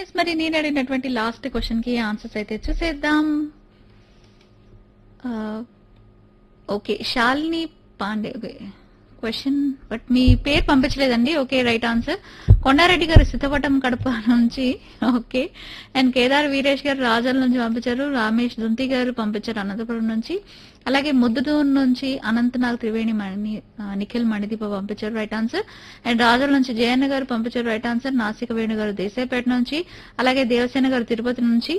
yes మరి నేను అడిగినటువంటి లాస్ట్ క్వశ్చన్ కి ఆన్సర్స్ అయితే చూసేద్దాం okay Shalini Pandey okay question but మీ పేరు పంపించలేదండి ఓకే రైట్ ఆన్సర్ కొండారెడ్డి గారు సిద్ధపటం కడప నుంచి ఓకే అండ్ కేదార్ వీరేష్ గారు రాజాల నుంచి పంపించారు రామేష్ దుంతి గారు పంపించారు అనంతపురం నుంచి అలాగే ముద్దుటూరు నుంచి అనంతనాగ్ త్రివేణి మణి ఆ, నిఖిల్ మణిదీప పంపించారు రైట్ ఆన్సర్ అండ్ రాజుల నుంచి జయన్న గారు పంపించారు రైట్ ఆన్సర్ నాసిక వేణు గారు దేశాయపేట నుంచి అలాగే దేవసేన గారు తిరుపతి నుంచి